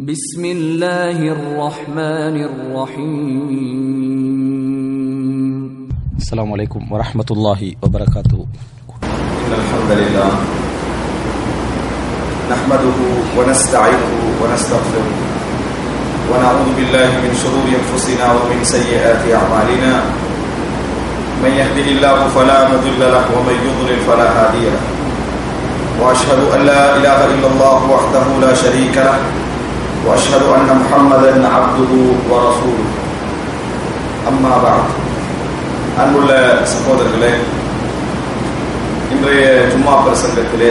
بسم الله الرحمن الرحيم السلام عليكم ورحمة الله وبركاته إن الحمد لله نحمده ونستعينه ونستغفره ونعوذ بالله من شرور أنفسنا ومن سيئات أعمالنا من يهده الله فلا مضل له ومن يضلل فلا هادي له وأشهد أن لا إله إلا الله وحده لا شريك له وأشهد أن محمدا عبده ورسوله أما بعد அன்புள்ள சகோதரர்களே இன்றைய ஜும்மா பிரசங்கத்திலே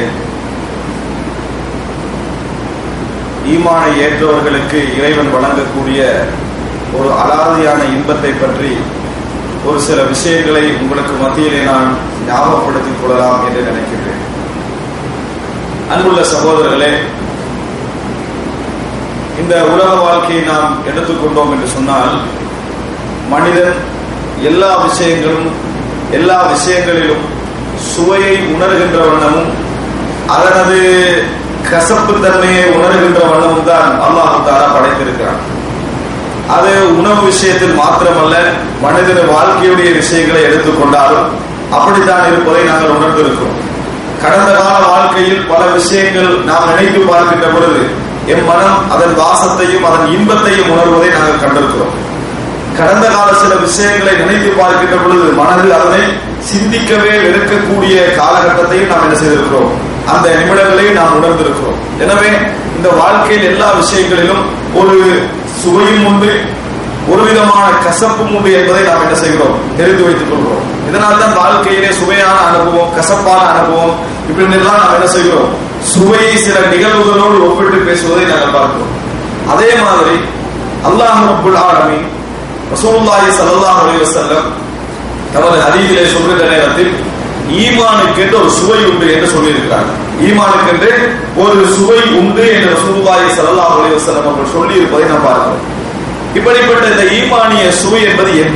ஈமானை ஏற்றவர்களுக்கு இறைவன் வழங்கக்கூடிய ஒரு அலாதியான இன்பத்தை பற்றி ஒரு சில விஷயங்களை உங்களுக்கு மத்தியிலே நான் ஞாபகப்படுத்திக் கொள்ளலாம் என்று நினைக்கின்றேன் அன்புள்ள சகோதரர்களே இந்த உலக வாழ்க்கையை நாம் எடுத்துக்கொண்டோம் என்று சொன்னால் மனிதன் எல்லா விஷயங்களும் எல்லா விஷயங்களிலும் சுவையை உணர்கின்ற வண்ணமும் அதனது கசப்பு தன்மையை உணர்கின்ற வண்ணமும் தான் அல்லாஹு தாரா படைத்திருக்கிறான் அது உணவு விஷயத்தில் மாத்திரமல்ல மனிதன வாழ்க்கையுடைய விஷயங்களை எடுத்துக்கொண்டாலும் அப்படித்தான் இருப்பதை நாங்கள் உணர்ந்திருக்கிறோம் கடந்த கால வாழ்க்கையில் பல விஷயங்கள் நாம் நினைத்து பார்க்கின்ற பொழுது எம் மனம் அதன் வாசத்தையும் அதன் இன்பத்தையும் உணர்வதை நாங்கள் கண்டிருக்கிறோம் கடந்த கால சில விஷயங்களை நினைத்து பார்க்கின்ற பொழுது மனதில் அதனை சிந்திக்கவே வெறுக்கக்கூடிய காலகட்டத்தையும் நாம் என்ன செய்திருக்கிறோம் அந்த நிமிடங்களையும் நாம் உணர்ந்திருக்கிறோம் எனவே இந்த வாழ்க்கையில் எல்லா விஷயங்களிலும் ஒரு சுவையும் உண்டு ஒரு விதமான கசப்பும் உண்டு என்பதை நாம் என்ன செய்கிறோம் தெரிந்து வைத்துக் கொள்கிறோம் இதனால் தான் வாழ்க்கையிலே சுவையான அனுபவம் கசப்பான அனுபவம் இப்படி எல்லாம் நாம் என்ன செய்கிறோம் சுவையை சில நிகழ்வுகளோடு ஒப்பிட்டு பேசுவதை நாங்கள் பார்க்கிறோம் அதே மாதிரி அல்லாஹ் ரப்புல் ஆலமீன் ரசூலுல்லாஹி ஸல்லல்லாஹு அலைஹி வஸல்லம் தமது ஹதீஸிலே சொல்கிற நேரத்தில் ஈமானுக்கு என்று ஒரு சுவை உண்டு என்று சொல்லியிருக்கிறார் ஈமானுக்கு என்று ஒரு சுவை உண்டு என்று ரசூலுல்லாஹி ஸல்லல்லாஹு அலைஹி வஸல்லம் அவர்கள் சொல்லி இருப்பதை நாம் பார்க்கிறோம் இப்படிப்பட்ட இந்த ஈமானிய சுவை என்பது என்ன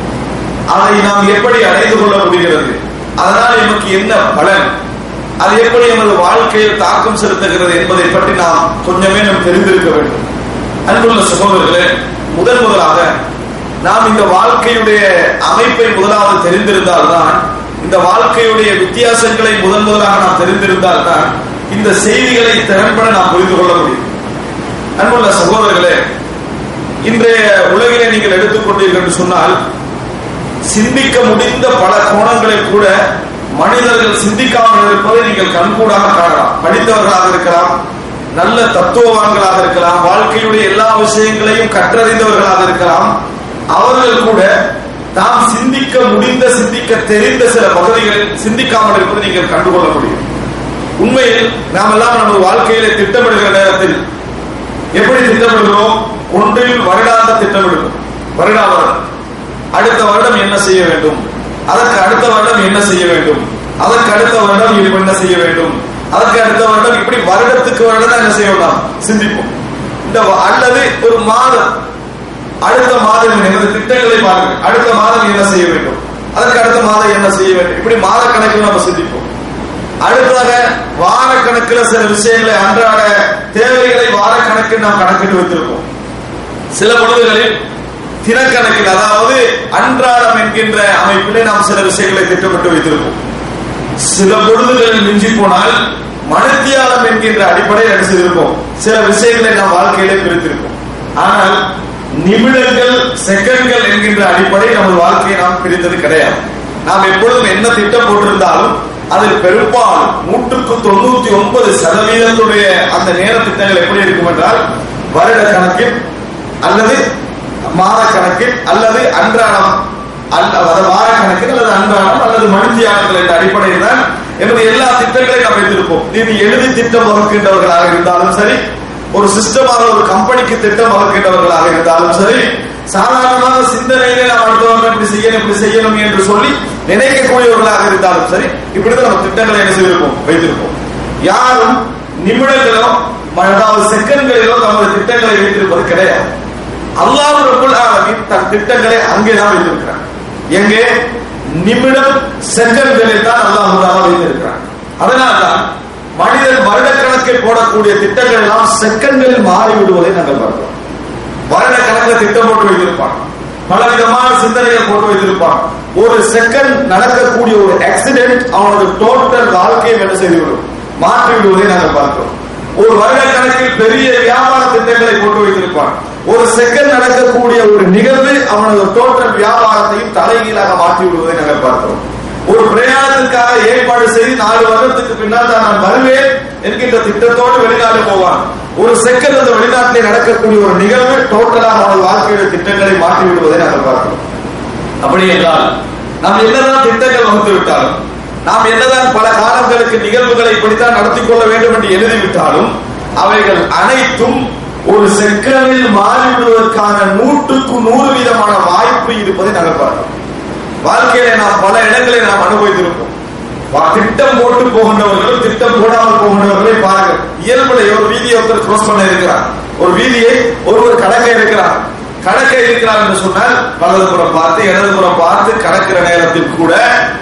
அதை நாம் எப்படி அடைந்து கொள்ள முடிகிறது அதனால் நமக்கு என்ன பலன் அது எப்படி நமது வாழ்க்கையில் தாக்கம் செலுத்துகிறது என்பதை பற்றி நாம் கொஞ்சமே நாம் தெரிந்திருக்க வேண்டும் அன்புள்ள சகோதரர்களே முதன் முதலாக நாம் இந்த வாழ்க்கையுடைய அமைப்பை முதலாவது தெரிந்திருந்தால் தான் இந்த வாழ்க்கையுடைய வித்தியாசங்களை முதன் முதலாக நாம் தெரிந்திருந்தால் தான் இந்த செய்திகளை திறன்பட நாம் புரிந்து கொள்ள முடியும் அன்புள்ள சகோதரர்களே இன்றைய உலகிலே நீங்கள் எடுத்துக்கொண்டீர்கள் என்று சொன்னால் சிந்திக்க முடிந்த பல கோணங்களில் கூட மனிதர்கள் சிந்திக்காமல் இருப்பதை நீங்கள் கண்கூடாக காணலாம் படித்தவர்களாக இருக்கலாம் நல்ல தத்துவவான்களாக இருக்கலாம் வாழ்க்கையுடைய எல்லா விஷயங்களையும் கற்றறிந்தவர்களாக இருக்கலாம் அவர்கள் கூட தாம் சிந்திக்க முடிந்த சிந்திக்க தெரிந்த சில பகுதிகளில் சிந்திக்காமல் இருப்பதை நீங்கள் கண்டுகொள்ள முடியும் உண்மையில் நாம் எல்லாம் நமது வாழ்க்கையில திட்டமிடுகிற நேரத்தில் எப்படி திட்டமிடுகிறோம் ஒன்றில் வருடாந்த திட்டமிடுகிறோம் வருடா வருடம் அடுத்த வருடம் என்ன செய்ய வேண்டும் அதற்கு அடுத்த வருடம் என்ன செய்ய வேண்டும் அதற்கு அடுத்த வருடம் இப்ப என்ன செய்ய வேண்டும் அதற்கு அடுத்த வருடம் இப்படி வருடத்துக்கு வருடம் என்ன செய்ய வேண்டாம் சிந்திப்போம் இந்த அல்லது ஒரு மாதம் அடுத்த மாதம் எனது திட்டங்களை பாருங்கள் அடுத்த மாதம் என்ன செய்ய வேண்டும் அதற்கு அடுத்த மாதம் என்ன செய்ய வேண்டும் இப்படி மாத கணக்கில் நம்ம சிந்திப்போம் அடுத்ததாக வார கணக்கில் சில விஷயங்களை அன்றாட தேவைகளை வார கணக்கில் நாம் கணக்கிட்டு வைத்திருப்போம் சில பொழுதுகளில் தினக்கணக்கில் அதாவது அன்றாடம் என்கின்ற அமைப்பிலே நாம் சில விஷயங்களை திட்டமிட்டு வைத்திருப்போம் சில பொழுதுகளில் மிஞ்சி போனால் மனத்தியாலம் என்கின்ற அடிப்படையில் என்ன செய்திருப்போம் சில விஷயங்களை நாம் வாழ்க்கையிலே பிரித்திருப்போம் ஆனால் நிமிடங்கள் செகண்ட்கள் என்கின்ற அடிப்படையில் நமது வாழ்க்கையை நாம் பிரித்தது கிடையாது நாம் எப்பொழுதும் என்ன திட்டம் போட்டிருந்தாலும் அதில் பெரும்பாலும் நூற்றுக்கு தொண்ணூத்தி ஒன்பது சதவீதத்துடைய அந்த நேர திட்டங்கள் எப்படி இருக்கும் என்றால் வருட கணக்கில் அல்லது மாத கணக்கில் அல்லது அன்றாடம் அல்லது வார கணக்கில் அல்லது அன்றாடம் அல்லது மனுஷியாளர்கள் என்ற அடிப்படையில் தான் எனது எல்லா திட்டங்களையும் நாம் வைத்திருப்போம் இது எழுதி திட்டம் வகுக்கின்றவர்களாக இருந்தாலும் சரி ஒரு சிஸ்டமாக ஒரு கம்பெனிக்கு திட்டம் வகுக்கின்றவர்களாக இருந்தாலும் சரி சாதாரணமாக சிந்தனையிலே நாம் அடுத்த வருடம் இப்படி செய்யணும் இப்படி செய்யணும் என்று சொல்லி நினைக்கக்கூடியவர்களாக இருந்தாலும் சரி இப்படிதான் நம்ம திட்டங்களை என்ன செய்திருப்போம் வைத்திருப்போம் யாரும் நிமிடங்களோ அதாவது செகண்ட்களிலோ நமது திட்டங்களை வைத்திருப்பது கிடையாது அல்லாஹ் ரபுல் ஆலமின் தன் திட்டங்களை அங்கேதான் வைத்திருக்கிறார் எங்கே நிமிடம் செகண்ட்களில் தான் அல்லாஹ் தாலா வைத்திருக்கிறார் அதனால்தான் மனிதன் வருடக்கணக்கில் போடக்கூடிய திட்டங்கள் எல்லாம் செகண்டில் மாறிவிடுவதை நாங்கள் பார்க்கிறோம் வருட கணக்கில் திட்டம் போட்டு வைத்திருப்பான் பல விதமான சிந்தனைகள் போட்டு வைத்திருப்பான் ஒரு செகண்ட் நடக்கக்கூடிய ஒரு ஆக்சிடென்ட் அவனது டோட்டல் வாழ்க்கையை என்ன செய்துவிடும் மாற்றி விடுவதை நாங்கள் பார்க்கிறோம் ஒரு வருட கணக்கில் பெரிய வியாபார திட்டங்களை போட்டு வைத்திருப்பான் ஒரு செகண்ட் நடக்கக்கூடிய ஒரு நிகழ்வு அவனது டோட்டல் வியாபாரத்தையும் தலைகீழாக மாற்றி விடுவதை நாங்கள் பார்க்கிறோம் ஒரு பிரயாணத்திற்காக ஏற்பாடு செய்து நாலு வருடத்துக்கு பின்னால் தான் நான் வருவேன் என்கின்ற திட்டத்தோடு வெளிநாடு போவான் ஒரு செகண்ட் அந்த வெளிநாட்டிலே நடக்கக்கூடிய ஒரு நிகழ்வு டோட்டலாக அவனது வாழ்க்கையுடைய திட்டங்களை மாற்றி விடுவதை நாங்கள் பார்க்கிறோம் அப்படி என்றால் நாம் என்னதான் திட்டங்கள் வகுத்து விட்டாலும் நாம் என்னதான் பல காலங்களுக்கு நிகழ்வுகளை இப்படித்தான் நடத்தி கொள்ள வேண்டும் என்று எழுதிவிட்டாலும் அவைகள் அனைத்தும் ஒரு செகண்டில் மாறிவிடுவதற்கான நூற்றுக்கு நூறு விதமான வாய்ப்பு இருப்பதை நாங்கள் பார்க்கிறோம் வாழ்க்கையில நாம் பல இடங்களை நாம் அனுபவித்திருப்போம் வா- திட்டம் போட்டு போகின்றவர்களும் திட்டம் போடாமல் போகின்றவர்களை பாருங்கள் இயல்புல ஒரு வீதியை ஒருத்தர் கிராஸ் பண்ண இருக்கிறார் ஒரு வீதியை ஒருவர் கடக்க இருக்கிறார் கடக்க இருக்கிறார் என்று சொன்னால் வலதுபுறம் பார்த்து இடதுபுறம் பார்த்து கடக்கிற நேரத்தில் கூட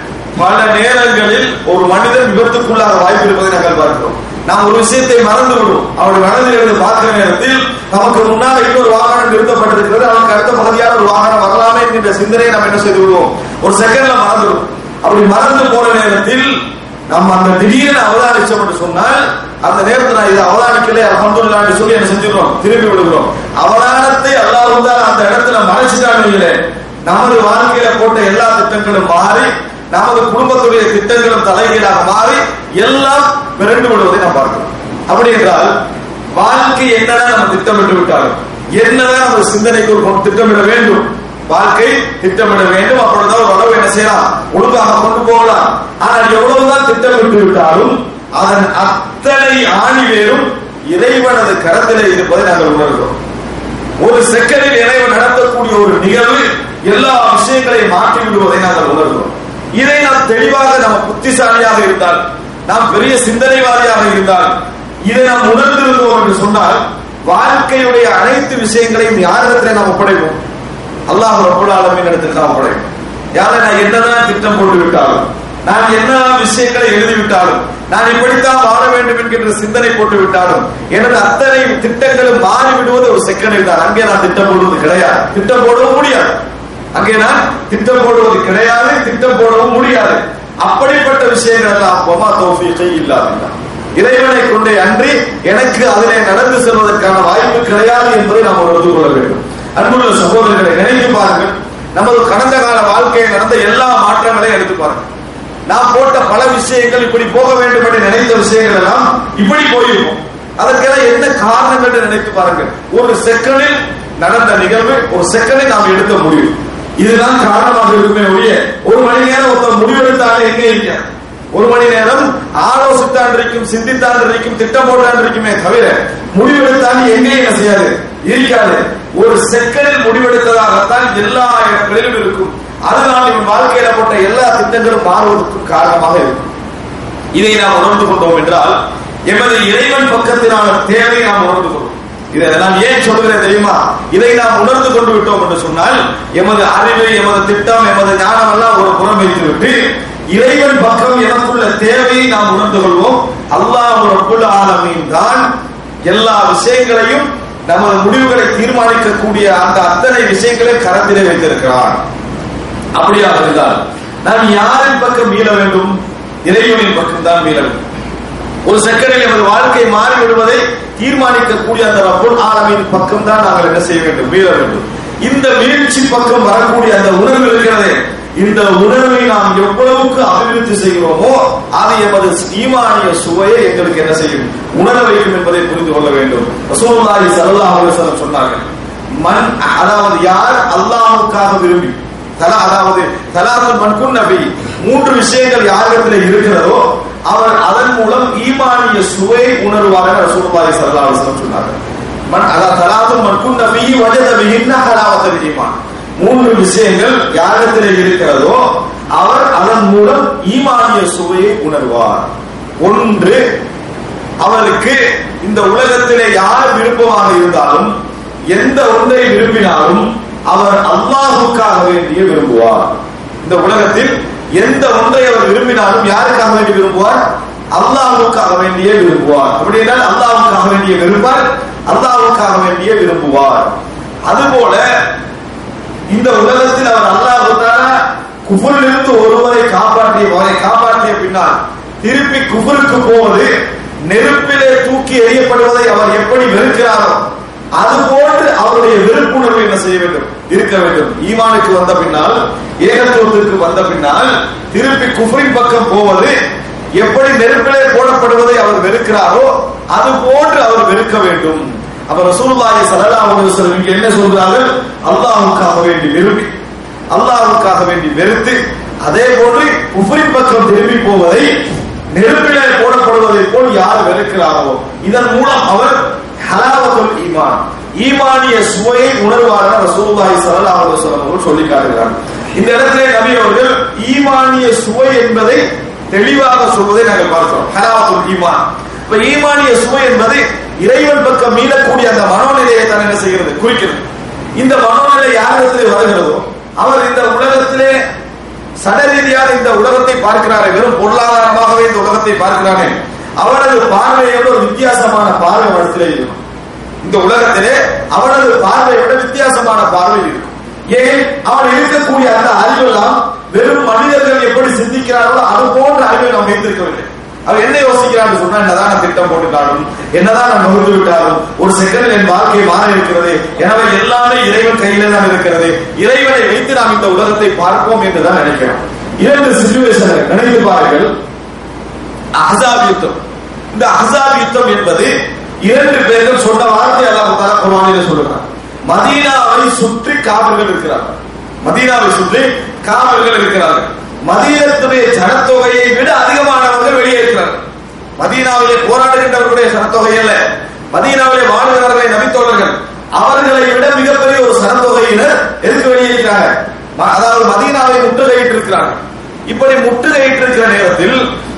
பல நேரங்களில் ஒரு மனிதன் விபத்துக்குள்ளாக வாய்ப்பு இருப்பதை நாங்கள் பார்க்கிறோம் நாம் ஒரு விஷயத்தை மறந்து விடுவோம் அவருடைய மனதில் இருந்து பார்க்கிற நேரத்தில் நமக்கு முன்னால் இன்னொரு வாகனம் நிறுத்தப்பட்டிருக்கிறது அவனுக்கு அடுத்த பகுதியான ஒரு வாகனம் வரலாமே என்கின்ற சிந்தனையை நாம் என்ன செய்து விடுவோம் ஒரு செகண்ட்ல மறந்துடும் அப்படி மறந்து போன நேரத்தில் நம்ம அந்த திடீரென அவதானிச்சோம் என்று சொன்னால் அந்த நேரத்தில் நான் இதை அவதானிக்கல அல்ஹம்துலில்லாஹ்னு சொல்லி என்ன செஞ்சிடறோம் திரும்பி விடுகிறோம் அவதானத்தை அல்லாஹ் தான் அந்த இடத்துல மறைச்சிட்டான்னு நமது வாழ்க்கையில போட்ட எல்லா திட்டங்களும் மாறி நமது குடும்பத்துடைய திட்டங்களும் தலைகீழாக மாறி எல்லாம் விரண்டு விடுவதை நாம் பார்க்கிறோம் அப்படி என்றால் வாழ்க்கை என்னதான் நம்ம திட்டமிட்டு விட்டாலும் என்னதான் நம்ம சிந்தனைக்கு ஒரு திட்டமிட வேண்டும் வாழ்க்கை திட்டமிட வேண்டும் அப்பொழுதுதான் ஒரு அளவு என்ன செய்யலாம் ஒழுங்காக கொண்டு போகலாம் ஆனால் எவ்வளவுதான் திட்டமிட்டு விட்டாலும் அதன் அத்தனை ஆணிவேரும் இறைவனது கரத்திலே இருப்பதை நாங்கள் உணர்கிறோம் ஒரு செகண்டில் இறைவன் நடத்தக்கூடிய ஒரு நிகழ்வு எல்லா விஷயங்களையும் மாற்றி விடுவதை நாங்கள் உணர்கிறோம் இதை நாம் தெளிவாக நம்ம புத்திசாலியாக இருந்தால் நாம் பெரிய சிந்தனைவாதியாக இருந்தால் இதை நாம் உணர்ந்திருந்தோம் என்று சொன்னால் வாழ்க்கையுடைய அனைத்து விஷயங்களையும் யாரிடத்தில் நாம் ஒப்படைப்போம் அல்லாஹ் ரப்பல் ஆலமீன் இடத்தில் நாம் ஒப்படைப்போம் யாரை நான் என்னதான் திட்டம் போட்டு விட்டாலும் நான் என்ன விஷயங்களை எழுதிவிட்டாலும் நான் இப்படித்தான் வாழ வேண்டும் என்கின்ற சிந்தனை போட்டு விட்டாலும் எனது அத்தனை திட்டங்களும் மாறிவிடுவது ஒரு செகண்டில் தான் அங்கே நான் திட்டம் போடுவது கிடையாது திட்டம் போடவும் முடியாது அங்கே நான் திட்டம் போடுவது கிடையாது திட்டம் போடவும் முடியாது அப்படிப்பட்ட விஷயங்கள் எல்லாம் பொமா தோஃபீக்கை இல்லாதான் இறைவனை கொண்டே அன்றி எனக்கு அதிலே நடந்து செல்வதற்கான வாய்ப்பு கிடையாது என்பதை நாம் உணர்ந்து கொள்ள வேண்டும் அன்புள்ள சகோதரர்களை நினைத்து பாருங்கள் நமது கடந்த கால வாழ்க்கையில் நடந்த எல்லா மாற்றங்களையும் எடுத்து பாருங்கள் நாம் போட்ட பல விஷயங்கள் இப்படி போக வேண்டும் என்று நினைத்த விஷயங்கள் எல்லாம் இப்படி போயிருக்கும் அதற்கெல்லாம் என்ன காரணங்கள் என்று நினைத்து பாருங்கள் ஒரு செகண்டில் நடந்த நிகழ்வு ஒரு செகண்டில் நாம் எடுத்த முடிவு இதுதான் காரணமாக இருக்குமே ஒழிய ஒரு மணி நேரம் ஒருத்தர் முடிவெடுத்தாலே எங்கே இருக்க ஒரு மணி நேரம் ஆலோசித்தான் இருக்கும் சிந்தித்தான் இருக்கும் திட்டம் போட்டான் இருக்குமே தவிர முடிவெடுத்தான் எங்கே என்ன செய்யாது இருக்காது ஒரு செகண்டில் முடிவெடுத்ததாகத்தான் எல்லா இடங்களிலும் இருக்கும் அதனால் இவன் வாழ்க்கையில போட்ட எல்லா திட்டங்களும் மாறுவதற்கும் காரணமாக இருக்கும் இதை நாம் உணர்ந்து கொண்டோம் என்றால் எமது இறைவன் பக்கத்தினான தேவை நாம் உணர்ந்து கொள்வோம் இதை நான் ஏன் சொல்கிறேன் தெரியுமா இதை நாம் உணர்ந்து கொண்டு விட்டோம் என்று சொன்னால் எமது அறிவு எமது திட்டம் எமது ஞானம் எல்லாம் ஒரு புறம் வைத்துவிட்டு இறைவன் பக்கம் எனக்குள்ள தேவையை நாம் உணர்ந்து கொள்வோம் அல்லாஹ் ரப்புல் ஆலமீன் தான் எல்லா விஷயங்களையும் நமது முடிவுகளை தீர்மானிக்கக்கூடிய அந்த அத்தனை விஷயங்களை கரத்திலே வைத்திருக்கிறார் அப்படியாக இருந்தால் நாம் யாரின் பக்கம் மீள வேண்டும் இறைவனின் பக்கம் தான் மீள வேண்டும் ஒரு செகண்டில் நமது வாழ்க்கை மாறி விடுவதை தீர்மானிக்கக்கூடிய அந்த ரப்புல் ஆலமின் பக்கம் தான் நாங்கள் என்ன செய்ய வேண்டும் மீள வேண்டும் இந்த மீழ்ச்சி பக்கம் வரக்கூடிய அந்த உணர்வு இருக்கிறதே இந்த உணர்வை நாம் எவ்வளவுக்கு அபிவிருத்தி செய்கிறோமோ அது எமது ஈமானிய சுவையை எங்களுக்கு என்ன செய்யும் உணர வைக்கும் என்பதை புரிந்து கொள்ள வேண்டும் ரசூலுல்லாஹி ஸல்லல்லாஹு அலைஹி வஸல்லம் சொன்னார்கள் மன் அதாவது யார் அல்லாஹ்வுக்காக விரும்பி தலா அதாவது தலாசல் மன்குன் நபி மூன்று விஷயங்கள் யாரிடத்தில் இருக்கிறதோ அவர் அதன் மூலம் ஈமானிய சுவை உணர்வாக ரசூலுல்லாஹி ஸல்லல்லாஹு அலைஹி வஸல்லம் சொன்னார்கள் மன் அதாவது தலாசல் மன்குன் நபி வஜத பிஹின்ன ஹலாவத்தல் ஈமான் மூன்று விஷயங்கள் யாரிடத்தில் இருக்கிறதோ அவர் அதன் மூலம் ஈமானிய சுவையை உணர்வார் ஒன்று அவருக்கு இந்த உலகத்திலே யார் விருப்பமாக இருந்தாலும் எந்த ஒன்றை விரும்பினாலும் அவர் அல்லாஹுக்காக வேண்டிய விரும்புவார் இந்த உலகத்தில் எந்த ஒன்றை அவர் விரும்பினாலும் யாருக்காக வேண்டி விரும்புவார் அல்லாஹ்வுக்காக வேண்டிய விரும்புவார் அப்படி என்றால் அல்லாஹ்வுக்காக வேண்டிய விரும்பார் அல்லாஹ்வுக்காக வேண்டிய விரும்புவார் அதுபோல இந்த உலகத்தில் அவர் அல்லாஹ் குஃபரிலிருந்து ஒருவரை காப்பாற்றிய அவரை காப்பாற்றிய பின்னால் திருப்பி குஃபருக்கு போவது நெருப்பிலே தூக்கி எறியப்படுவதை அவர் எப்படி வெறுக்கிறாரோ அதுபோன்று அவருடைய வெறுப்புணர்வு என்ன செய்ய வேண்டும் இருக்க வேண்டும் ஈமானுக்கு வந்த பின்னால் ஏகத்துவத்திற்கு வந்த பின்னால் திருப்பி குஃபரின் பக்கம் போவது எப்படி நெருப்பிலே போடப்படுவதை அவர் வெறுக்கிறாரோ அது போன்று அவர் வெறுக்க வேண்டும் அப்ப ரசூலுல்லாஹி ஸல்லல்லாஹு அலைஹி வஸல்லம் இங்க என்ன சொல்றார்கள் அல்லாஹ்வுக்காக வேண்டி விரும்பி அல்லாஹ்வுக்காக வேண்டி வெறுத்து அதே போன்று குஃபரின் பக்கம் திரும்பி போவதை நெருப்பிலே போடப்படுவதை போல் யார் வெறுக்கிறாரோ இதன் மூலம் அவர் ஹலாவத்துல் ஈமான் ஈமானிய சுவையை உணர்வார ரசூலுல்லாஹி ஸல்லல்லாஹு அலைஹி வஸல்லம் அவர்கள் சொல்லி காட்டுகிறார் இந்த இடத்திலே நபி அவர்கள் ஈமானிய சுவை என்பதை தெளிவாக சொல்வதை நாங்கள் பார்க்கிறோம் ஹலாவத்துல் ஈமான் இப்ப ஈமானிய சுவை என்பது இறைவன் பக்கம் மீளக்கூடிய அந்த மனோநிலையை தான் என்ன செய்கிறது குறிக்கிறது இந்த மனோநிலை யாரிடத்திலே வருகிறதோ அவர் இந்த உலகத்திலே சடரீதியாக இந்த உலகத்தை பார்க்கிறாரே வெறும் பொருளாதாரமாகவே இந்த உலகத்தை பார்க்கிறானே அவனது பார்வையோட ஒரு வித்தியாசமான பார்வை அவரிடத்திலே இருக்கும் இந்த உலகத்திலே அவனது பார்வையோட வித்தியாசமான பார்வை இருக்கும் ஏன் அவன் இருக்கக்கூடிய அந்த அறிவெல்லாம் வெறும் மனிதர்கள் எப்படி சிந்திக்கிறார்களோ அது போன்ற அறிவை நாம் வைத்திருக்கவில்லை அவர் என்ன யோசிக்கிறான்னு சொன்னா என்னதான் நான் திட்டம் போட்டுட்டாலும் என்னதான் நான் நுகர்ந்து விட்டாலும் ஒரு செகண்ட் என் வாழ்க்கை மாற இருக்கிறது எனவே எல்லாமே இறைவன் கையில தான் இருக்கிறது இறைவனை வைத்து நாம் இந்த உலகத்தை பார்ப்போம் என்றுதான் நினைக்கிறோம் இரண்டு சிச்சுவேஷன் நினைத்து பாருங்கள் அஹசாப் யுத்தம் இந்த அஹசாப் யுத்தம் என்பது இரண்டு பேர்கள் சொன்ன வார்த்தை அல்லாஹ் தஆலா குர்ஆனிலே சொல்றான் மதீனாவை சுற்றி காவல்கள் இருக்கிறார்கள் மதீனாவை சுற்றி காவல்கள் இருக்கிறார்கள் மதீனத்துடைய ஜனத்தொகையை விட அதிகமானவர்கள் வெளியே இருக்கிறார்கள் மதீனாவிலே போராடுகின்றவர்களுடைய ஜனத்தொகை அல்ல மதீனாவிலே வாழ்கிறவர்களை நபித்தோழர்கள் அவர்களை விட மிகப்பெரிய ஒரு சனத்தொகையினர் எதுக்கு வெளியே இருக்கிறாங்க ம- அதாவது மதீனாவை முற்றுகையிட்டு இருக்கிறார்கள் இப்படி முற்றுகையிட்டு இருக்கிற நேரத்தில்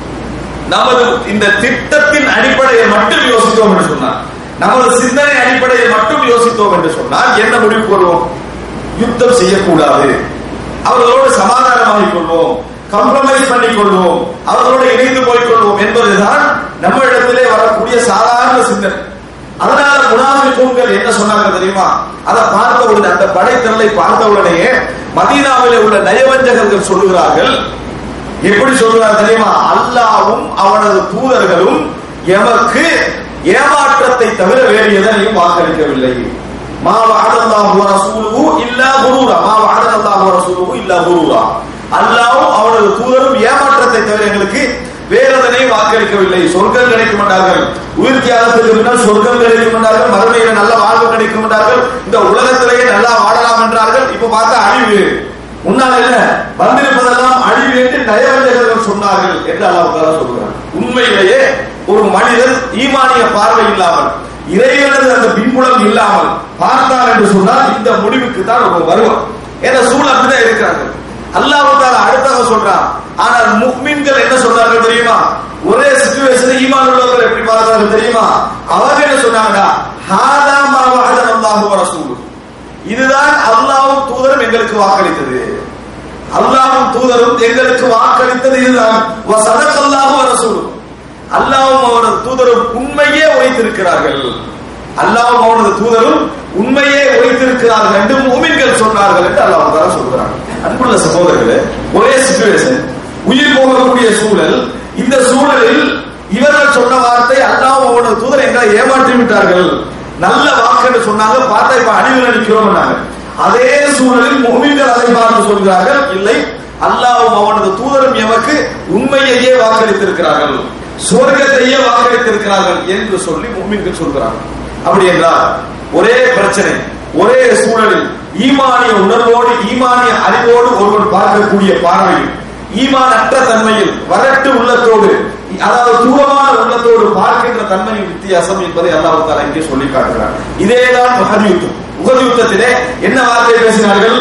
நமது இந்த திட்டத்தின் அடிப்படையை மட்டும் யோசித்தோம் என்று சொன்னார் நமது சிந்தனை அடிப்படையை மட்டும் யோசித்தோம் என்று சொன்னால் என்ன முடிவு கொள்வோம் யுத்தம் செய்யக்கூடாது அவர்களோடு சமாதானமாகிக் கொள்வோம் கம்ப்ரமைஸ் பண்ணிக் கொள்வோம் அவர்களோடு இணைந்து போய்க் கொள்வோம் என்பதுதான் நம்ம இடத்திலே வரக்கூடிய சாதாரண சிந்தனை அதனால முனாபிக்கூன்கள் என்ன சொன்னாங்க தெரியுமா அதை பார்த்த உடனே அந்த படைத்திரளை பார்த்த உடனேயே மதீனாவிலே உள்ள நயவஞ்சகர்கள் சொல்லுகிறார்கள் எப்படி சொல்றார் தெரியுமா அல்லாவும் அவனது தூதர்களும் எமக்கு ஏமாற்றத்தை தவிர வேறு எதனையும் வாக்களிக்கவில்லை மா வஅதல்லாஹு வ ரசூலுஹு இல்லா குரூரா மா வஅதல்லாஹு வ ரசூலுஹு இல்லா குரூரா அல்லாஹ்வும் அவனது தூதரும் ஏமாற்றத்தை தவிர எங்களுக்கு வேற எதனையும் வாக்களிக்கவில்லை சொர்க்கம் கிடைக்கும் என்றார்கள் உயிர் தியாகத்துக்கு பின்னால் சொர்க்கம் கிடைக்கும் என்றார்கள் மறுமையில நல்ல வாழ்வு கிடைக்கும் என்றார்கள் இந்த உலகத்திலேயே நல்லா வாழலாம் என்றார்கள் இப்ப பார்த்தா அழிவு முன்னால் என்ன வந்திருப்பதெல்லாம் அழிவு என்று நயவஞ்சகர்கள் சொன்னார்கள் என்று அல்லாஹ் தஆலா சொல்கிறார் உண்மையிலேயே ஒரு மனிதன் ஈமானிய பார்வை இல்லாமல் இறைவனது அந்த பின்புலம் இல்லாமல் பார்த்தார் என்று சொன்னால் இந்த முடிவுக்கு தான் ஒரு வருவான் ஏன்னா சூழல் அப்படிதான் இருக்கிறார்கள் அல்லாஹ் தஆலா அடுத்தாக சொல்றான் ஆனால் முக்மின்கள் என்ன சொல்றார்கள் தெரியுமா ஒரே சிச்சுவேஷன் ஈமான் உள்ளவர்கள் எப்படி பார்த்தார்கள் தெரியுமா அவங்க என்ன சொன்னாங்க ஹாதா மா வஅதன அல்லாஹு வ ரசூலுஹு இதுதான் அல்லாஹ்வும் தூதரும் எங்களுக்கு வாக்களித்தது அல்லாஹ்வும் தூதரும் எங்களுக்கு வாக்களித்தது இதுதான் வ சதகல்லாஹு வ ரசூலுஹு அல்லாஹ்வும் அவனது தூதரும் உண்மையே உரைத்திருக்கிறார்கள் அல்லாஹ்வும் அவனது தூதரும் உண்மையே உரைத்திருக்கிறார்கள் என்று மூமின்கள் சொன்னார்கள் என்று அல்லாஹ் தஆலா சொல்கிறார் அன்புள்ள சகோதரர்களே ஒரே சிச்சுவேஷன் உயிர் போகக்கூடிய சூழல் இந்த சூழலில் இவர்கள் சொன்ன வார்த்தை அல்லாஹ் அவனது தூதர் எங்களை ஏமாற்றி விட்டார்கள் நல்ல வாக்கு என்று சொன்னாங்க பார்த்தா இப்ப அழிவில் நிற்கிறோம் அதே சூழலில் மூமின்கள் அதை பார்த்து சொல்கிறார்கள் இல்லை அல்லாஹ்வும் அவனது தூதரும் எமக்கு உண்மையையே வாக்களித்திருக்கிறார்கள் சுவர்க்கத்தையே வாக்களித்திருக்கிறார்கள் என்று சொல்லி மூமின்கள் சொல்கிறார்கள் அப்படி என்றால் ஒரே பிரச்சனை ஒரே சூழலில் ஈமானிய உணர்வோடு ஈமானிய அறிவோடு ஒருவன் பார்க்கக்கூடிய பார்வையில் ஈமான் அற்ற தன்மையில் வரட்டு உள்ளத்தோடு அதாவது தூரமான உள்ளத்தோடு பார்க்கின்ற தன்மையின் வித்தியாசம் என்பதை அல்லாஹ் தாலா இங்கே சொல்லி காட்டுகிறார் இதேதான் உகது யுத்தம் உகது யுத்தத்திலே என்ன வார்த்தை பேசினார்கள்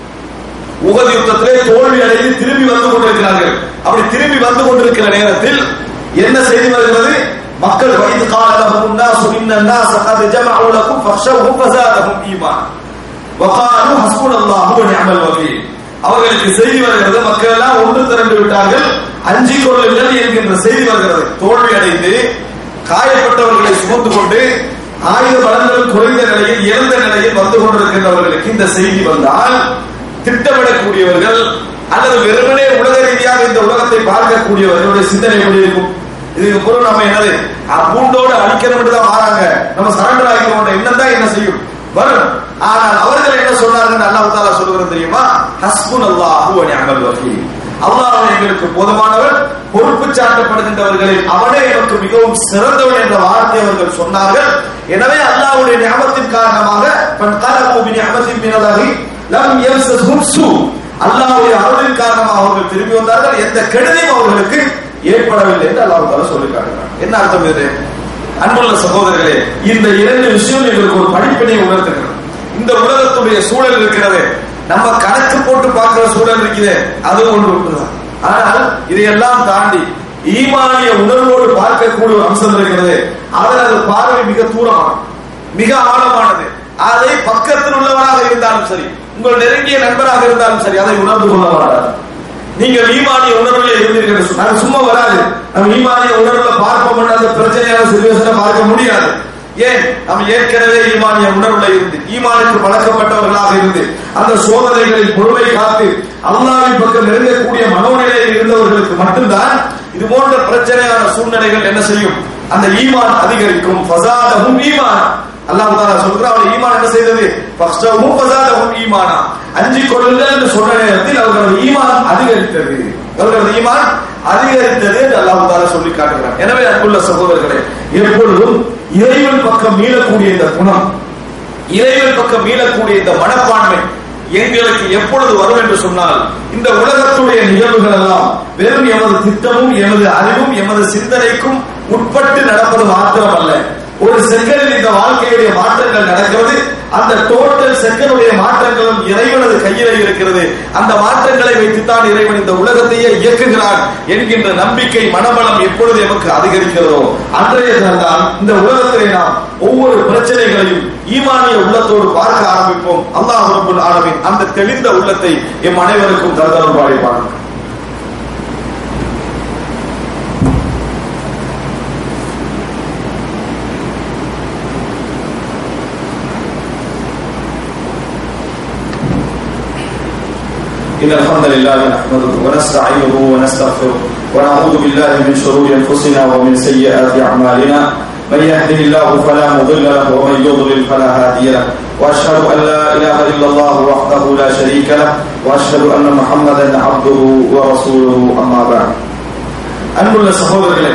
உகது யுத்தத்திலே தோல்வி அடைந்து திரும்பி வந்து கொண்டிருக்கிறார்கள் அப்படி திரும்பி வந்து கொண்டிருக்கிற நேரத்தில் என்ன செய்தி வருகிறது மக்கள் வைத்து காலலஹும் الناس ان الناس قد جمعوا لكم فاخشوهم فزادهم ايمانا وقالوا حسبنا الله ونعم الوكيل அவர்களுக்கு செய்தி வருகிறது மக்கள் எல்லாம் ஒன்று திரண்டு விட்டார்கள் அஞ்சிக் கொள்ளுங்கள் என்கின்ற செய்தி வருகிறது தோல்வி அடைந்து காயப்பட்டவர்களை சுமந்து கொண்டு ஆயுத பலன்கள் குறைந்த நிலையில் இறந்த நிலையில் வந்து கொண்டிருக்கின்றவர்களுக்கு இந்த செய்தி வந்தால் திட்டமிடக்கூடியவர்கள் அல்லது வெறுமனே உலக ரீதியாக இந்த உலகத்தை பார்க்கக்கூடியவர்களுடைய சிந்தனை எப்படி இருக்கும் இதுக்கு பொருள் நம்ம என்னது அஹ் பூண்டோடு அழிக்கணும் தான் மாறாங்க நம்ம சரண்டர் ஆகிக்கணும் என்ன தான் என்ன செய்யும் வரும் ஆனால் அவர்கள் என்ன சொன்னார்கள் அல்லாஹ் தாலா சொல்லுகிறது தெரியுமா ஹஸ்புன் அல்லாஹு வ நிஅமல் வக்கீல் அல்லாஹ் எங்களுக்கு போதுமானவர் பொறுப்பு சாட்டப்படுகின்றவர்களில் அவனே எனக்கு மிகவும் சிறந்தவன் என்ற வார்த்தை அவர்கள் சொன்னார்கள் எனவே அல்லாஹ்வுடைய நியமத்தின் காரணமாக பன் கலகு பி நியமத்தின் மினல்லாஹி லம் யம்சஸ்ஹும் சூ அல்லாஹ்வுடைய அருளின் காரணமாக அவர்கள் திரும்பி வந்தார்கள் எந்த கெடுதியும் அவர்களுக்கு ஏற்படவில்லை என்று அல்லாஹ் தாலா சொல்லி காட்டுகிறார் என்ன அர்த்தம் இது அன்புள்ள சகோதரர்களே இந்த இரண்டு விஷயம் எங்களுக்கு ஒரு படிப்பினை உணர்த்துகிறது இந்த உலகத்துடைய சூழல் இருக்கிறது நம்ம கணக்கு போட்டு பார்க்கிற சூழல் இருக்குது அது ஒன்று ஒன்றுதான் ஆனால் இதையெல்லாம் தாண்டி ஈமானிய உணர்வோடு பார்க்கக்கூடிய ஒரு அம்சம் இருக்கிறது அதில் அது பார்வை மிக தூரமானது மிக ஆழமானது அதை பக்கத்தில் உள்ளவராக இருந்தாலும் சரி உங்கள் நெருங்கிய நண்பராக இருந்தாலும் சரி அதை உணர்ந்து கொள்ள வராது நீங்கள் ஈமானிய உணர்வுல இருந்தீர்கள் என்று சொன்னா, அது சும்மா வராது நம்ம ஈமானிய உணர்வுல பார்ப்போம் அந்த பிரச்சனையான சிறுவசனை பார்க்க முடியாது ஏன் நம்ம ஏற்கனவே ஈமானிய உணர்வுல இருந்து ஈமானுக்கு பழக்கப்பட்டவர்களாக இருந்து அந்த சோதனைகளில் பொறுமை காத்து அல்லாவின் பக்கம் நெருங்கக்கூடிய மனோநிலையில் இருந்தவர்களுக்கு மட்டும்தான் இது போன்ற பிரச்சனையான சூழ்நிலைகள் என்ன செய்யும் அந்த ஈமான் அதிகரிக்கும் ஃபசாதஹும் ஈமான் அல்லாஹ் தாலா சொல்றான் அவள் ஈமான் என்ன செய்தது ஃபஸ்டஹும் ஃபசாதஹும் ஈமானா அஞ்சி கொள்ளுங்கள் என்று சொன்ன நேரத்தில் அவர்களது ஈமான் அதிகரித்தது அவர்களது ஈமான் அதிகரித்தது என்று அல்லாஹ் தாலா சொல்லி காட்டுகிறான் எனவே அன்புள்ள சகோதரர்களே எப்பொழுதும் இறைவன் பக்கம் மீளக்கூடிய இந்த குணம் இறைவன் பக்கம் மீளக்கூடிய இந்த மனப்பான்மை எங்களுக்கு எப்பொழுது வரும் என்று சொன்னால் இந்த உலகத்துடைய நிகழ்வுகள் எல்லாம் வெறும் எமது திட்டமும் எமது அறிவும் எமது சிந்தனைக்கும் உட்பட்டு நடப்பது மாத்திரம் அல்ல ஒரு செகண்டில் இந்த வாழ்க்கையுடைய மாற்றங்கள் நடக்கிறது அந்த டோட்டல் செகண்டுடைய மாற்றங்களும் இறைவனது கையிலே இருக்கிறது அந்த மாற்றங்களை வைத்துத்தான் இறைவன் இந்த உலகத்தையே இயக்குகிறான் என்கின்ற நம்பிக்கை மனபலம் எப்பொழுது எமக்கு அதிகரிக்கிறதோ அன்றைய தினம்தான் இந்த உலகத்திலே நாம் ஒவ்வொரு பிரச்சனைகளையும் ஈமானிய உள்ளத்தோடு பார்க்க ஆரம்பிப்போம் அல்லாஹ் ரப்பல் ஆலமீன் அந்த தெளிந்த உள்ளத்தை எம் அனைவருக்கும் தருதலும் பாடிப்பார்கள் إن الحمد لله نحمده ونستعينه ونستغفره ونعوذ بالله من شرور أنفسنا ومن سيئات أعمالنا من يهده الله فلا مضل له ومن يضلل فلا هادي له وأشهد أن لا إله إلا الله وحده لا شريك له وأشهد أن محمدا عبده ورسوله أما بعد அன்புள்ள சகோதரர்களே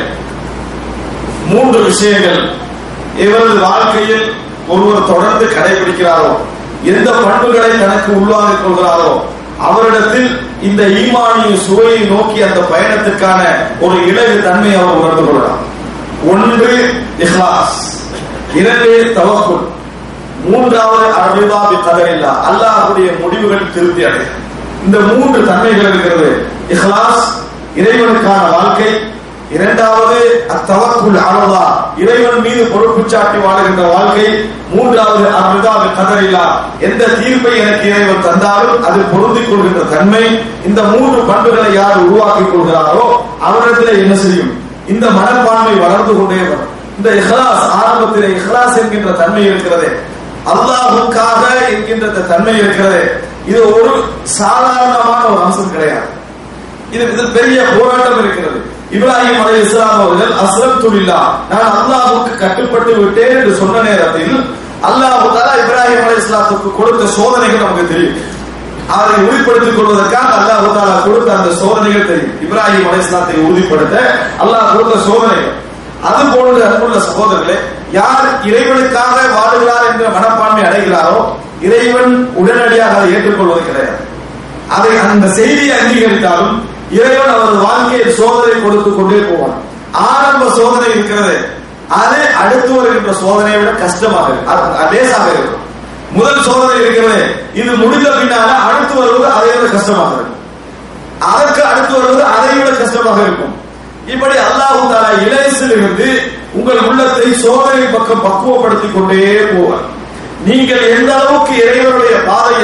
மூன்று விஷயங்கள் இவரது வாழ்க்கையில் ஒருவர் தொடர்ந்து கடைபிடிக்கிறாரோ எந்த பண்புகளை தனக்கு உள்வாங்கிக் கொள்கிறாரோ அவரிடத்தில் இந்த ஈமானிய சுவையை நோக்கி அந்த பயணத்திற்கான ஒரு இலகு தன்மை அவர் உணர்ந்து கொள்ளலாம் ஒன்று இஹ்லாஸ் இரண்டு தவக்குல் மூன்றாவது அபிதாபி கதரில்லா அல்லாஹ்வுடைய முடிவுகள் திருப்தி அடைய இந்த மூன்று தன்மைகள் இருக்கிறது இஹ்லாஸ் இறைவனுக்கான வாழ்க்கை இரண்டாவது அத்தவக்குல் அலல்லா இறைவன் மீது பொறுப்பு சாட்டி வாழுகின்ற வாழ்க்கை மூன்றாவது அபிதாபி கதரில்லா எந்த தீர்ப்பை எனக்கு இறைவன் தந்தாலும் அது பொருந்திக் கொள்கின்ற தன்மை இந்த மூன்று பண்புகளை யார் உருவாக்கிக் கொள்கிறாரோ அவரிடத்தில் என்ன செய்யும் இந்த மனப்பான்மை வளர்ந்து கொண்டே வரும் இந்த இஹ்லாஸ் ஆரம்பத்திலே இஹ்லாஸ் என்கின்ற தன்மை இருக்கிறது அல்லாஹுக்காக என்கின்ற இந்த தன்மை இருக்கிறது இது ஒரு சாதாரணமான ஒரு அம்சம் கிடையாது இது இதில் பெரிய போராட்டம் இருக்கிறது இப்ராஹிம் அலை இஸ்லாம் அவர்கள் அஸ்லம் துலில்லா நான் அல்லாஹுக்கு கட்டுப்பட்டு விட்டேன் என்று சொன்ன நேரத்தில் அல்லாஹு தாலா இப்ராஹிம் அலை இஸ்லாத்துக்கு கொடுத்த சோதனைகள் நமக்கு தெரியும் அதை உறுதிப்படுத்திக் கொள்வதற்காக அல்லாஹு தாலா கொடுத்த அந்த சோதனைகள் தெரியும் இப்ராஹிம் அலை இஸ்லாத்தை உறுதிப்படுத்த அல்லாஹ் கொடுத்த சோதனைகள் அது போன்ற அன்புள்ள சகோதரர்களே யார் இறைவனுக்காக வாழுகிறார் என்ற மனப்பான்மை அடைகிறாரோ இறைவன் உடனடியாக அதை ஏற்றுக்கொள்வது கிடையாது அதை அந்த செய்தியை அங்கீகரித்தாலும் இறைவன் அவரது வாழ்க்கையில் சோதனை கொடுத்து கொண்டே போவான் ஆரம்ப சோதனை இருக்கிறது அது அடுத்து வருகின்ற சோதனையை விட கஷ்டமாக இருக்கும் அது லேசாக இருக்கும் முதல் சோதனை இருக்கிறது இது முடிந்த பின்னால அடுத்து வருவது அதை விட கஷ்டமாக இருக்கும் அதற்கு அடுத்து வருவது அதை விட கஷ்டமாக இருக்கும் இப்படி அல்லாஹு தாலா இளையசில் இருந்து உங்கள் உள்ளத்தை சோதனை பக்கம் பக்குவப்படுத்திக் கொண்டே போவார் நீங்கள் எந்த அளவுக்கு இறைவனுடைய பாதையில்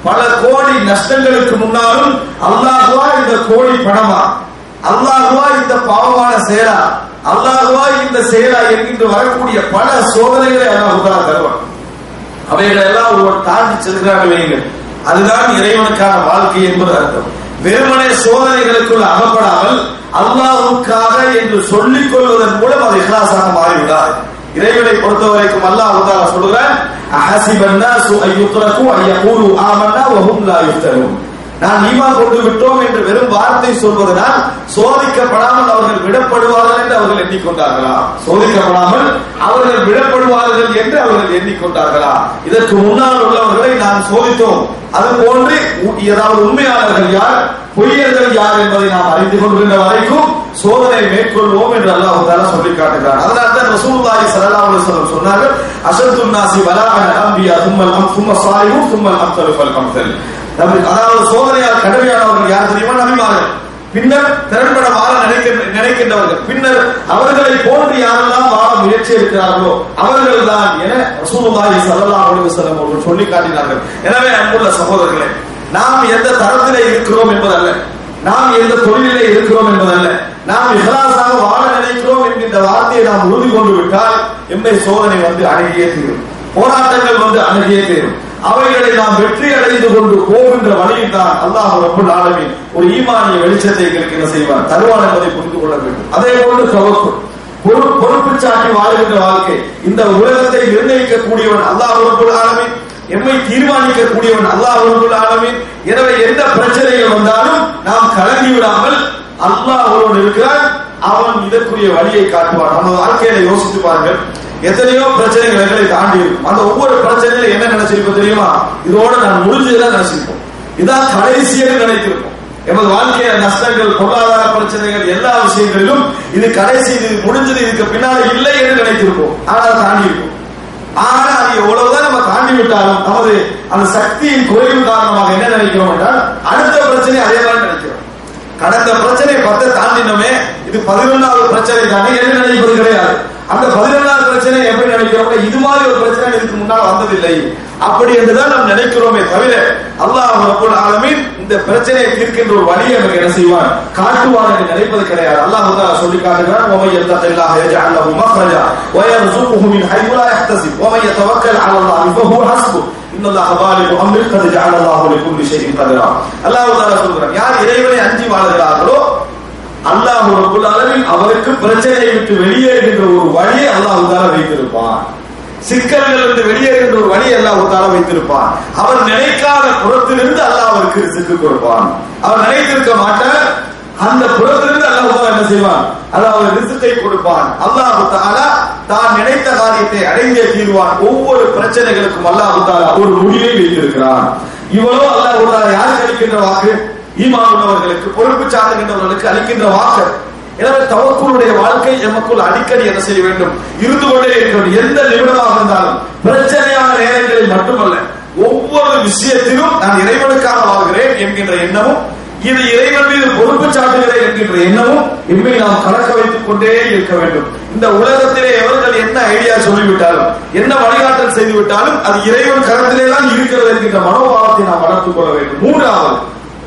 பல கோடி நஷ்டங்களுக்கு முன்னாலும் அல்லாஹுவா இந்த கோடி பணமா அல்லாஹுவா இந்த பாவமான செயலா அல்லாஹுவா இந்த செயலா என்கின்ற வரக்கூடிய பல சோதனைகளை அல்லாஹ் தருவான் அவைகளை எல்லாம் ஒருவர் தாண்டி செல்கிறார்கள் வையுங்கள் அதுதான் இறைவனுக்கான வாழ்க்கை என்பது அர்த்தம் வெறுமனே சோதனைகளுக்குள் அகப்படாமல் அல்லாஹுக்காக என்று சொல்லிக் கொள்வதன் மூலம் அது இஹ்லாஸாக மாறிவிடாது இறைவனை பொறுத்த வரைக்கும் அல்லாஹ் உதாரணம் சொல்கிறான் அஹசிபன் நாசு அய்யுத்ரகு அய்யகூலு ஆமன்னா வஹும் லா யுஃப்தனூன் நான் ஈமான் கொண்டு விட்டோம் என்று வெறும் வார்த்தை சொல்வதனால் சோதிக்கப்படாமல் அவர்கள் விடப்படுவார்கள் என்று அவர்கள் எண்ணிக்கொண்டார்களா சோதிக்கப்படாமல் அவர்கள் விடப்படுவார்கள் என்று அவர்கள் எண்ணிக்கொண்டார்களா இதற்கு முன்னால் உள்ளவர்களை நாம் சோதித்தோம் அது போன்று ஏதாவது உண்மையாளர்கள் யார் பொய்யர்கள் யார் என்பதை நாம் அறிந்து கொள்கின்ற வரைக்கும் சோதனை மேற்கொள்வோம் என்று அல்லாஹ் தாலா சொல்லி காட்டுகிறார் அதனால தான் ரசூலுல்லாஹி ஸல்லல்லாஹு அலைஹி வஸல்லம் சொன்னார்கள் அஷத்துன் நாசி பலாஅன அன்பியா சும்மல் அம் சும்ம சாலிஹு சும்மல் அம்தலு ஃபல் அம்தல் அதாவது சோதனையால் கடுமையானவர்கள் யார் தெரியுமா நபிமார்கள் பின்னர் திறன்பட வாழ நினைக்க நினைக்கின்றவர்கள் பின்னர் அவர்களை போன்று யாரெல்லாம் வாழ முயற்சி இருக்கிறார்களோ அவர்கள் தான் என ரசூலுல்லாஹி ஸல்லல்லாஹு அலைஹி வஸல்லம் அவர்கள் சொல்லி காட்டினார்கள் எனவே அன்புள்ள சகோதரர்களே நாம் எந்த தரத்திலே இருக்கிறோம் என்பதல்ல நாம் எந்த தொழிலிலே இருக்கிறோம் என்பதல்ல நாம் இஹ்லாஸாக வாழ நினைக்கிறோம் என்கின்ற வார்த்தையை நாம் உறுதி கொண்டு விட்டால் எம்மை சோதனை வந்து அணுகியே தீரும் போராட்டங்கள் வந்து அணுகியே தீரும் அவைகளை நாம் வெற்றி அடைந்து கொண்டு போகின்ற வழியில் தான் அல்லாஹ் ரப்பல் ஆலமீன் ஒரு ஈமானிய வெளிச்சத்தை எங்களுக்கு என்ன செய்வார் தருவான் என்பதை புரிந்து கொள்ள வேண்டும் அதே போன்று தவக்குள் பொறுப்பு பொறுப்பு சாட்டி வாழ்கின்ற வாழ்க்கை இந்த உலகத்தை நிர்ணயிக்கக்கூடியவன் அல்லாஹ் ரப்பல் ஆலமீன் எம்மை தீர்மானிக்கக்கூடியவன் அல்லாஹ் ரப்பல் ஆலமீன் எனவே எந்த பிரச்சனைகள் வந்தாலும் நாம் கலங்கி விடாமல் அல்லாஹ் ஒருவன் இருக்கிறான் அவன் இதற்குரிய வழியை காட்டுவான் நம்ம வாழ்க்கையில யோசித்து பாருங்கள் எத்தனையோ பிரச்சனைகள் எங்களை தாண்டி இருக்கும் அந்த ஒவ்வொரு பிரச்சனையில என்ன நினைச்சிருப்போம் தெரியுமா இதோட நான் முடிஞ்சதுதான் நினைச்சிருப்போம் இதான் கடைசியாக நினைத்திருப்போம் எமது வாழ்க்கையில நஷ்டங்கள் பொருளாதார பிரச்சனைகள் எல்லா விஷயங்களிலும் இது கடைசி இது முடிஞ்சது இதுக்கு பின்னால இல்லை என்று நினைத்திருப்போம் ஆனால் தாண்டி இருக்கும் ஆனா அது எவ்வளவுதான் நம்ம தாண்டி விட்டாலும் நமது அந்த சக்தியின் குறைவு காரணமாக என்ன நினைக்கிறோம் என்றால் அடுத்த பிரச்சனை அதே மாதிரி நினைக்கிறோம் கடந்த பிரச்சனை பத்தை தாண்டினோமே இது பதினொன்றாவது பிரச்சனை தானே என்று நினைப்பது கிடையாது அந்த பதினொன்றாவது பிரச்சனை எப்படி நினைக்கிறோம் இது மாதிரி ஒரு பிரச்சனை இதுக்கு முன்னால் வந்ததில்லை அப்படி என்றுதான் நாம் நினைக்கிறோமே தவிர அல்லாஹ் ரப்பல் ஆலமீன் இந்த பிரச்சனையை தீர்க்கின்ற ஒரு வழியை நமக்கு என்ன செய்வான் காட்டுவான் என்று நினைப்பது கிடையாது அல்லாஹ் தஆலா சொல்லி காட்டுகிறான் ومن يتق الله يجعل له مخرجا ويرزقه من حيث لا يحتسب ومن يتوكل على الله فهو حسبه ان الله بالغ امره قد جعل الله لكل شيء قدرا அல்லாஹ் தஆலா சொல்றான் யார் இறைவனை அஞ்சி வாழ்கிறார்களோ அல்லாஹ் ரப்பல் ஆலமீன் அவருக்கு பிரச்சனையை விட்டு வெளியேறுகின்ற ஒரு வழியை அல்லாஹ் தஆலா வைத்திருப்பான் சிக்கல்கள் இருந்து வெளியேறுகின்ற ஒரு வழி அல்லாஹ் தால வைத்திருப்பான் அவர் நினைக்காத புறத்திலிருந்து அல்லாஹ் அவருக்கு ரிசுக்கு கொடுப்பான் அவர் நினைத்திருக்க மாட்டார் அந்த புறத்திலிருந்து அல்லாஹ் தாலா என்ன செய்வான் அல்லாஹ் அவர் ரிசுக்கை கொடுப்பான் அல்லாஹ் தாலா தான் நினைத்த காரியத்தை அடைந்தே தீர்வான் ஒவ்வொரு பிரச்சனைகளுக்கும் அல்லாஹ் தாலா ஒரு முடிவை வைத்திருக்கிறான் இவனோ அல்லாஹ் தாலா யாருக்கு அளிக்கின்ற வாக்கு ஈமான் உள்ளவர்களுக்கு பொறுப்பு சார்ந்துகின்றவர்களுக்கு அளிக்கின்ற வாக்கு எனவே தவக்குடைய வாழ்க்கை எமக்குள் அடிக்கடி என்ன செய்ய வேண்டும் இருந்து கொண்டே இருக்க வேண்டும் எந்த நிமிடமாக இருந்தாலும் பிரச்சனையான நேரங்களில் மட்டுமல்ல ஒவ்வொரு விஷயத்திலும் நான் இறைவனுக்காக வாழ்கிறேன் என்கின்ற எண்ணமும் இது இறைவன் மீது பொறுப்பு சாட்டுகிறேன் என்கின்ற எண்ணமும் இம்மை நாம் கலக்க வைத்துக் கொண்டே இருக்க வேண்டும் இந்த உலகத்திலே எவர்கள் என்ன ஐடியா சொல்லிவிட்டாலும் என்ன வழிகாட்டல் செய்து விட்டாலும் அது இறைவன் கரத்திலே தான் இருக்கிறது என்கின்ற மனோபாவத்தை நாம் வளர்த்துக் கொள்ள வேண்டும் மூன்றாவது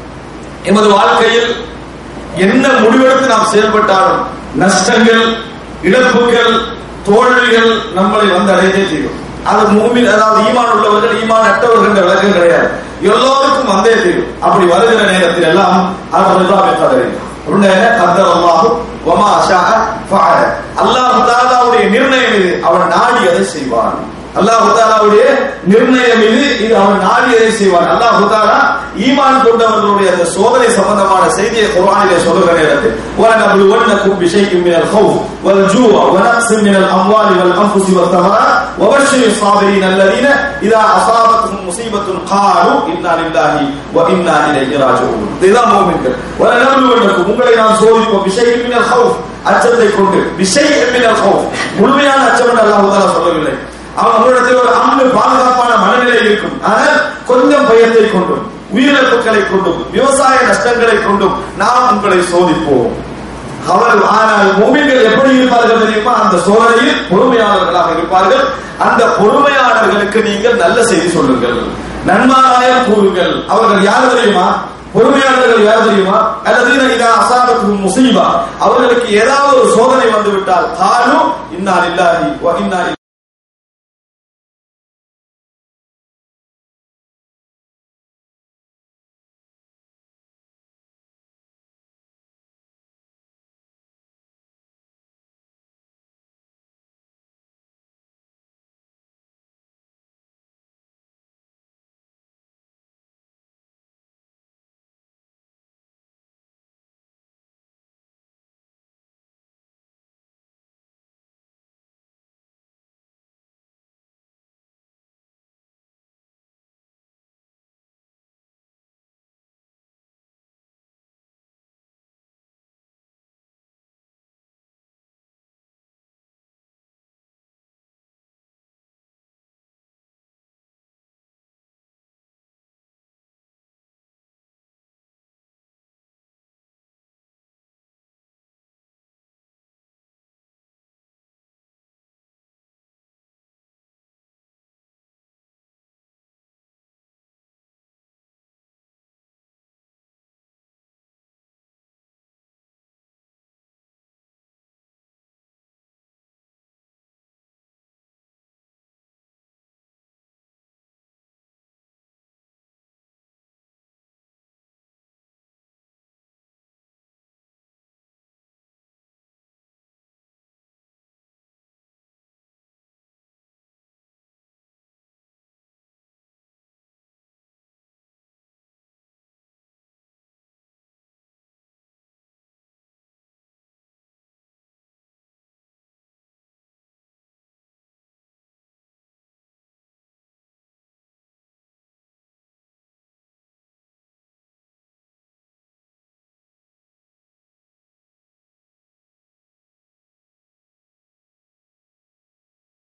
எமது வாழ்க்கையில் என்ன முடிவெடுத்து நாம் செயல்பட்டாலும் நஷ்டங்கள் இழப்புகள் தோல்விகள் நம்மளை வந்து அடைந்தே தீரும் அது மூமில் அதாவது ஈமான் உள்ளவர்கள் ஈமான் அற்றவர்கள் என்ற விளக்கம் கிடையாது எல்லோருக்கும் வந்தே தீரும் அப்படி வருகிற நேரத்தில் எல்லாம் அவர்கள் கதறி கத்தர் அல்லாஹு வமா ஷா ஃபஅல அல்லாஹ் தஆலாவுடைய நிர்ணயம் இது அவன் நாடி அதை செய்வான் அல்லாஹ் தாலாவுடைய நிர்ணயம் இது இது அவன் நாடியதை செய்வான் அல்லாஹ் தாலா ஈமான் கொண்டவர்களுடைய அந்த சோதனை சம்பந்தமான செய்தியை குர்ஆனிலே சொல்லுகிற நேரத்தில் وَلَنَبْلُوَنَّكُمْ بِشَيْءٍ مِنَ الْخَوْفِ وَالْجُوعِ وَنَقْصٍ مِنَ الْأَمْوَالِ وَالْأَنفُسِ وَالثَّمَرَاتِ وَبَشِّرِ الصَّابِرِينَ الَّذِينَ إِذَا أَصَابَتْهُمْ مُصِيبَةٌ قَالُوا إِنَّا لِلَّهِ وَإِنَّا إِلَيْهِ راجعون இதுதான் மூமின்கள் وَلَنَبْلُوَنَّكُمْ உங்களை நான் சோதிப்போம் بِشَيْءٍ مِنَ الْخَوْفِ அச்சத்தை கொண்டு بِشَيْءٍ مِنَ الْخَوْفِ முழுமையான அச்சம் என்று அல்லாஹ் தஆலா சொல்லவில்லை அவன் அவரிடத்தில் ஒரு அன்பு பாதுகாப்பான மனநிலை இருக்கும் ஆனால் கொஞ்சம் பயத்தை கொண்டும் உயிரிழப்புகளை கொண்டும் விவசாய நஷ்டங்களை கொண்டும் நாம் உங்களை சோதிப்போம் அவர் ஆனால் மூமின்கள் எப்படி இருப்பார்கள் தெரியுமா அந்த சோதனையில் பொறுமையாளர்களாக இருப்பார்கள் அந்த பொறுமையாளர்களுக்கு நீங்கள் நல்ல செய்தி சொல்லுங்கள் நன்மாராயம் கூறுங்கள் அவர்கள் யார் தெரியுமா பொறுமையாளர்கள் யார் தெரியுமா அல்லது இதா அசாபத்தும் முசீபா அவர்களுக்கு ஏதாவது ஒரு சோதனை வந்து விட்டால் காலும் இன்னா இல்லாஹி வ இன்னா